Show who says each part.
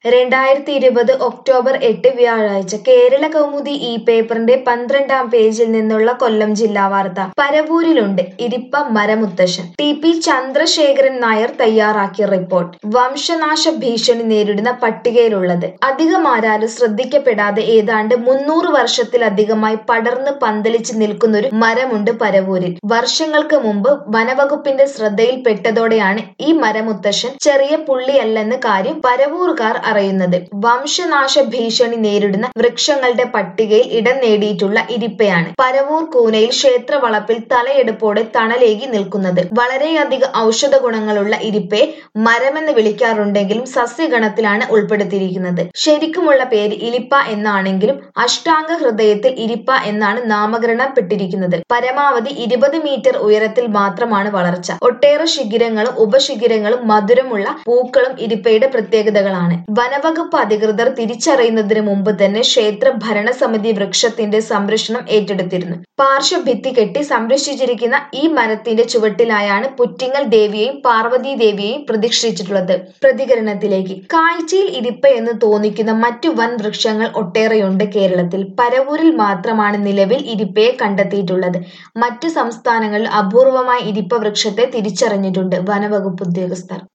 Speaker 1: രണ്ടായിരത്തി ഇരുപത് ഒക്ടോബർ എട്ട് വ്യാഴാഴ്ച കേരള കൗമുദി ഈ പേപ്പറിന്റെ പന്ത്രണ്ടാം പേജിൽ നിന്നുള്ള കൊല്ലം ജില്ലാ വാർത്ത പരവൂരിലുണ്ട് ഇരിപ്പ മരമുത്തശ്ശൻ ടി പി ചന്ദ്രശേഖരൻ നായർ തയ്യാറാക്കിയ റിപ്പോർട്ട് വംശനാശ ഭീഷണി നേരിടുന്ന പട്ടികയിലുള്ളത് അധികമാരാലും ശ്രദ്ധിക്കപ്പെടാതെ ഏതാണ്ട് മുന്നൂറ് വർഷത്തിലധികമായി പടർന്ന് പന്തലിച്ച് നിൽക്കുന്നൊരു മരമുണ്ട് പരവൂരിൽ വർഷങ്ങൾക്ക് മുമ്പ് വനവകുപ്പിന്റെ ശ്രദ്ധയിൽപ്പെട്ടതോടെയാണ് ഈ മരമുത്തശ്ശൻ ചെറിയ പുള്ളിയല്ലെന്ന് കാര്യം പരവൂർക്കാർ അറിയുന്നത് വംശനാശ ഭീഷണി നേരിടുന്ന വൃക്ഷങ്ങളുടെ പട്ടികയിൽ ഇടം നേടിയിട്ടുള്ള ഇരിപ്പയാണ് പരവൂർ കൂനയിൽ ക്ഷേത്ര വളപ്പിൽ തലയെടുപ്പോടെ തണലേകി നിൽക്കുന്നത് വളരെയധികം ഔഷധ ഗുണങ്ങളുള്ള ഇരിപ്പയെ മരമെന്ന് വിളിക്കാറുണ്ടെങ്കിലും സസ്യഗണത്തിലാണ് ഉൾപ്പെടുത്തിയിരിക്കുന്നത് ശരിക്കുമുള്ള പേര് ഇലിപ്പ എന്നാണെങ്കിലും അഷ്ടാംഗ ഹൃദയത്തിൽ ഇരിപ്പ എന്നാണ് നാമകരണപ്പെട്ടിരിക്കുന്നത് പരമാവധി ഇരുപത് മീറ്റർ ഉയരത്തിൽ മാത്രമാണ് വളർച്ച ഒട്ടേറെ ശിഖിരങ്ങളും ഉപശിഖിരങ്ങളും മധുരമുള്ള പൂക്കളും ഇരിപ്പയുടെ പ്രത്യേകതകളാണ് വനവകുപ്പ് അധികൃതർ തിരിച്ചറിയുന്നതിന് മുമ്പ് തന്നെ ക്ഷേത്ര ഭരണസമിതി വൃക്ഷത്തിന്റെ സംരക്ഷണം ഏറ്റെടുത്തിരുന്നു പാർശ്വഭിത്തി കെട്ടി സംരക്ഷിച്ചിരിക്കുന്ന ഈ മരത്തിന്റെ ചുവട്ടിലായാണ് പുറ്റിങ്ങൽ ദേവിയെയും പാർവതി ദേവിയെയും പ്രതിഷ്ഠിച്ചിട്ടുള്ളത് പ്രതികരണത്തിലേക്ക് കാഴ്ചയിൽ ഇരിപ്പ എന്ന് തോന്നിക്കുന്ന മറ്റു വൻ വൃക്ഷങ്ങൾ ഒട്ടേറെയുണ്ട് കേരളത്തിൽ പരവൂരിൽ മാത്രമാണ് നിലവിൽ ഇരിപ്പയെ കണ്ടെത്തിയിട്ടുള്ളത് മറ്റു സംസ്ഥാനങ്ങളിൽ അപൂർവമായി ഇരിപ്പ വൃക്ഷത്തെ തിരിച്ചറിഞ്ഞിട്ടുണ്ട് വനവകുപ്പ് ഉദ്യോഗസ്ഥർ